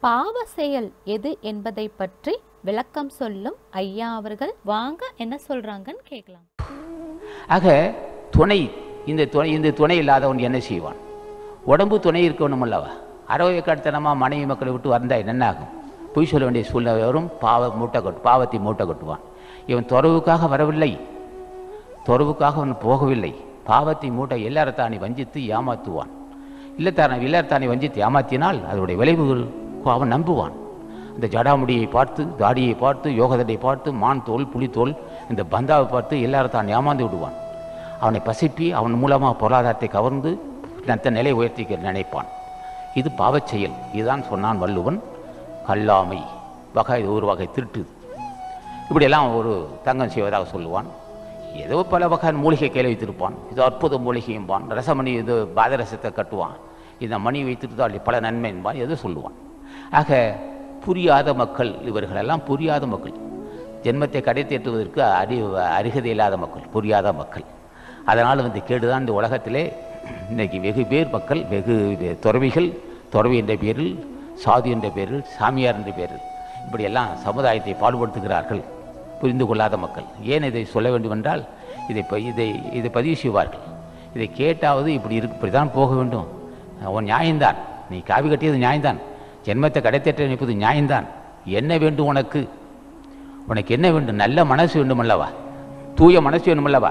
பாவ செயல் எது என்பதை பற்றி விளக்கம் சொல்லும் ஐயா அவர்கள் வாங்க என்ன சொல்றாங்கன்னு கேட்கலாம் ஆக துணை இந்த துணை இந்த துணை இல்லாதவன் என்ன செய்வான் உடம்பு துணை இருக்கணும் அல்லவா அறவை கடத்தனமாக மனைவி மக்களை விட்டு வந்தால் என்ன ஆகும் பொய் சொல்ல வேண்டிய சூழ்நிலை வரும் பாவ மூட்டை கட்டு பாவத்தை மூட்டை கட்டுவான் இவன் துறவுக்காக வரவில்லை துறவுக்காக அவன் போகவில்லை பாவத்தை மூட்டை எல்லாரத்தானி வஞ்சித்து ஏமாத்துவான் இல்லத்தான இல்லத்தானி வஞ்சித்து ஏமாத்தினால் அதனுடைய விளைவுகள் அவன் நம்புவான் இந்த ஜடாமுடியை பார்த்து தாடியை பார்த்து யோகதடை பார்த்து மான் தோல் புலித்தோல் இந்த பந்தாவை பார்த்து எல்லாரும் ஏமாந்து விடுவான் அவனை பசிப்பி அவன் மூலமாக பொருளாதாரத்தை கவர்ந்து தன் நிலை உயர்த்திக்க நினைப்பான் இது பாவச் செயல் இதுதான் சொன்னான் வள்ளுவன் கல்லாமை வகை இது ஒரு வகை திருட்டு இப்படியெல்லாம் ஒரு தங்கம் செய்வதாக சொல்லுவான் ஏதோ பல வகை மூலிகை கையில் வைத்திருப்பான் இது அற்புத மூலிகையும்பான் ரசமணி இது பாதரசத்தை கட்டுவான் இந்த மணி வைத்திருந்தால் பல நன்மை என்பான் எதோ சொல்லுவான் ஆக புரியாத மக்கள் இவர்களெல்லாம் புரியாத மக்கள் ஜென்மத்தை கடை தேற்றுவதற்கு அறி அருகதை இல்லாத மக்கள் புரியாத மக்கள் அதனால் வந்து கேடுதான் இந்த உலகத்திலே இன்றைக்கி வெகு பேர் மக்கள் வெகு வே- துறவிகள் துறவி என்ற பேரில் சாதி என்ற பேரில் சாமியார் என்ற பேரில் இப்படியெல்லாம் சமுதாயத்தை பாடுபடுத்துகிறார்கள் புரிந்து கொள்ளாத மக்கள் ஏன் இதை சொல்ல வேண்டுமென்றால் இதை ப- இதை இதை பதிவு செய்வார்கள் இதை கேட்டாவது இப்படி இருக்கு இப்படி தான் போக வேண்டும் உன் நியாயம்தான் நீ காவி கட்டியது நியாயம்தான் ஜென்மத்தை கடைத்தேற்ற நினைப்பது நியாயம்தான் என்ன வேண்டும் உனக்கு உனக்கு என்ன வேண்டும் நல்ல மனசு வேண்டுமல்லவா தூய மனசு வேண்டுமல்லவா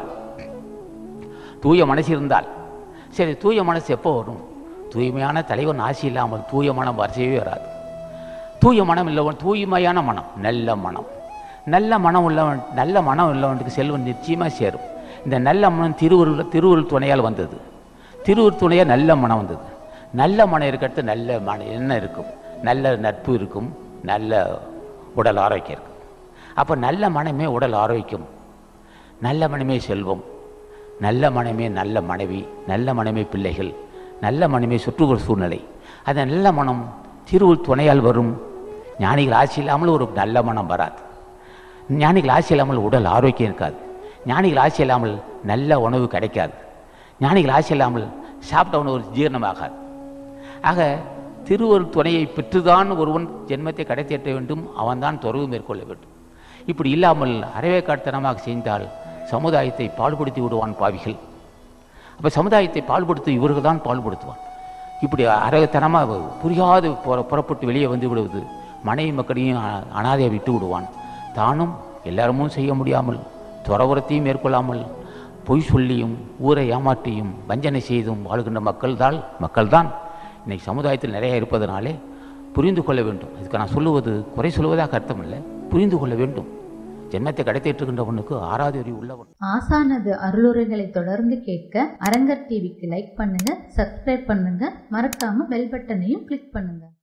தூய மனசு இருந்தால் சரி தூய மனசு எப்போ வரும் தூய்மையான தலைவன் ஆசி இல்லாமல் தூய மனம் வரிசையே வராது தூய மனம் இல்லவன் தூய்மையான மனம் நல்ல மனம் நல்ல மனம் உள்ளவன் நல்ல மனம் உள்ளவனுக்கு செல்வன் நிச்சயமாக சேரும் இந்த நல்ல மனம் திருவருள் திருவருள் துணையால் வந்தது திருவருள் துணையாக நல்ல மனம் வந்தது நல்ல மனம் இருக்கிறது நல்ல மன என்ன இருக்கும் நல்ல நட்பு இருக்கும் நல்ல உடல் ஆரோக்கியம் இருக்கும் அப்போ நல்ல மனமே உடல் ஆரோக்கியம் நல்ல மனமே செல்வம் நல்ல மனமே நல்ல மனைவி நல்ல மனமே பிள்ளைகள் நல்ல மனமே சுற்றுப்புற சூழ்நிலை அந்த நல்ல மனம் திருவுள் துணையால் வரும் ஞானிகள் ஆட்சி இல்லாமல் ஒரு நல்ல மனம் வராது ஞானிகள் ஆட்சி இல்லாமல் உடல் ஆரோக்கியம் இருக்காது ஞானிகள் ஆட்சி இல்லாமல் நல்ல உணவு கிடைக்காது ஞானிகள் ஆட்சி இல்லாமல் சாப்பிட்ட உணவு ஜீரணமாகாது ஆக திருவருள் துணையை பெற்றுதான் ஒருவன் ஜென்மத்தை கடைத்தேற்ற வேண்டும் அவன்தான் துறவு மேற்கொள்ள வேண்டும் இப்படி இல்லாமல் அறவே காட்டுத்தனமாக செய்தால் சமுதாயத்தை பாழ்படுத்தி விடுவான் பாவிகள் அப்போ சமுதாயத்தை பாழ்படுத்தி இவர்கள் தான் பாழ்படுத்துவான் இப்படி அரகத்தனமாக புரியாது புற புறப்பட்டு வெளியே வந்து விடுவது மனைவி மக்களையும் அ- அனாதையை விட்டு விடுவான் தானும் எல்லாருமும் செய்ய முடியாமல் துறவரத்தையும் மேற்கொள்ளாமல் பொய் சொல்லியும் ஊரை ஏமாற்றியும் வஞ்சனை செய்தும் வாழ்கின்ற மக்கள்தான் மக்கள்தான் இன்னைக்கு சமுதாயத்தில் நிறைய இருப்பதனாலே புரிந்து கொள்ள வேண்டும் இதுக்கு நான் சொல்லுவது குறை சொல்வதாக அர்த்தமில்லை புரிந்து கொள்ள வேண்டும் ஜென்மத்தை கடைத்தேற்றுகின்றவனுக்கு ஆறாவது அறிவு உள்ளவன் ஆசானது அருளுரைகளை தொடர்ந்து கேட்க அரங்கர் டிவிக்கு லைக் பண்ணுங்க சப்ஸ்கிரைப் பண்ணுங்க மறக்காம பெல் பட்டனையும் கிளிக் பண்ணுங்க